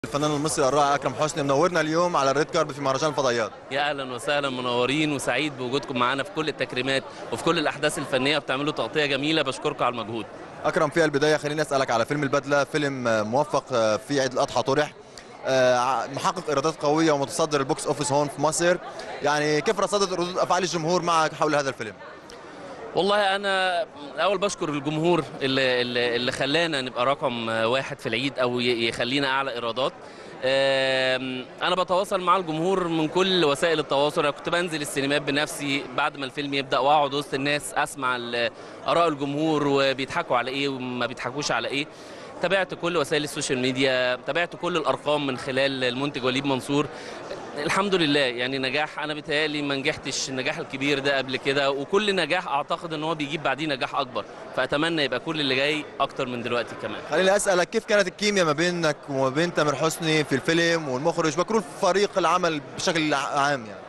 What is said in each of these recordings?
الفنان المصري الرائع اكرم حسني منورنا اليوم على الريد كارب في مهرجان الفضائيات يا اهلا وسهلا منورين وسعيد بوجودكم معانا في كل التكريمات وفي كل الاحداث الفنيه بتعملوا تغطيه جميله بشكركم على المجهود اكرم في البدايه خليني اسالك على فيلم البدله فيلم موفق في عيد الاضحى طرح آه، محقق ايرادات قويه ومتصدر البوكس اوفيس هون في مصر يعني كيف رصدت ردود افعال الجمهور معك حول هذا الفيلم والله انا الاول بشكر الجمهور اللي اللي, اللي خلانا نبقى رقم واحد في العيد او ي- يخلينا اعلى ايرادات آم، انا بتواصل مع الجمهور من كل وسائل التواصل انا كنت بنزل السينمات بنفسي بعد ما الفيلم يبدا واقعد وسط الناس اسمع ال- اراء الجمهور وبيضحكوا على ايه وما بيضحكوش على ايه تابعت كل وسائل السوشيال ميديا تابعت كل الارقام من خلال المنتج وليد منصور الحمد لله يعني نجاح انا بيتهيألي ما نجحتش النجاح الكبير ده قبل كده وكل نجاح اعتقد ان هو بيجيب بعديه نجاح اكبر فاتمنى يبقى كل اللي جاي اكتر من دلوقتي كمان خليني اسالك كيف كانت الكيمياء ما بينك وما بين تامر حسني في الفيلم والمخرج وكل فريق العمل بشكل عام يعني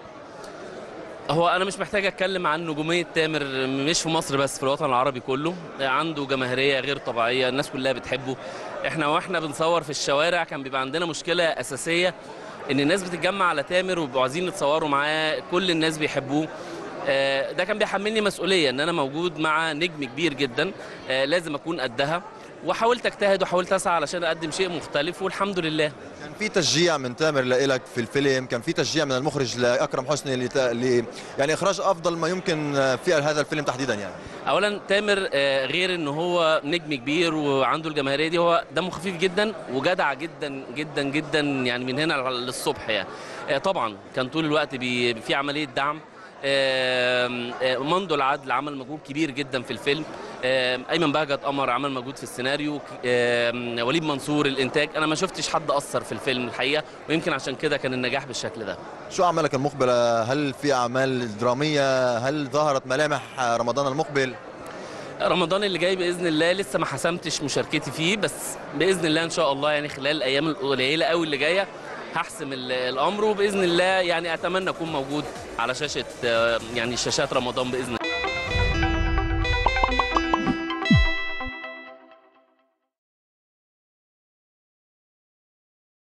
هو انا مش محتاج اتكلم عن نجوميه تامر مش في مصر بس في الوطن العربي كله عنده جماهيريه غير طبيعيه الناس كلها بتحبه احنا واحنا بنصور في الشوارع كان بيبقى عندنا مشكله اساسيه ان الناس بتتجمع على تامر وبيبقوا عايزين يتصوروا معاه كل الناس بيحبوه آه، ده كان بيحملني مسؤوليه ان انا موجود مع نجم كبير جدا آه، لازم اكون قدها وحاولت اجتهد وحاولت اسعى علشان اقدم شيء مختلف والحمد لله كان في تشجيع من تامر لإلك في الفيلم كان في تشجيع من المخرج لاكرم حسني لت... ل... يعني اخراج افضل ما يمكن في هذا الفيلم تحديدا يعني اولا تامر آه، غير ان هو نجم كبير وعنده الجماهيريه دي هو دمه خفيف جدا وجدع جدا جدا جدا يعني من هنا للصبح يعني آه، طبعا كان طول الوقت بي في عمليه دعم آم، آه، مندو العدل عمل مجهود كبير جدا في الفيلم آم، ايمن بهجت قمر عمل مجهود في السيناريو آم، وليد منصور الانتاج انا ما شفتش حد اثر في الفيلم الحقيقه ويمكن عشان كده كان النجاح بالشكل ده شو اعمالك المقبله هل في اعمال دراميه هل ظهرت ملامح رمضان المقبل رمضان اللي جاي باذن الله لسه ما حسمتش مشاركتي فيه بس باذن الله ان شاء الله يعني خلال الايام القليله قوي اللي جايه هحسم ال- الامر وباذن الله يعني اتمنى اكون موجود على شاشه آه، يعني شاشات رمضان باذن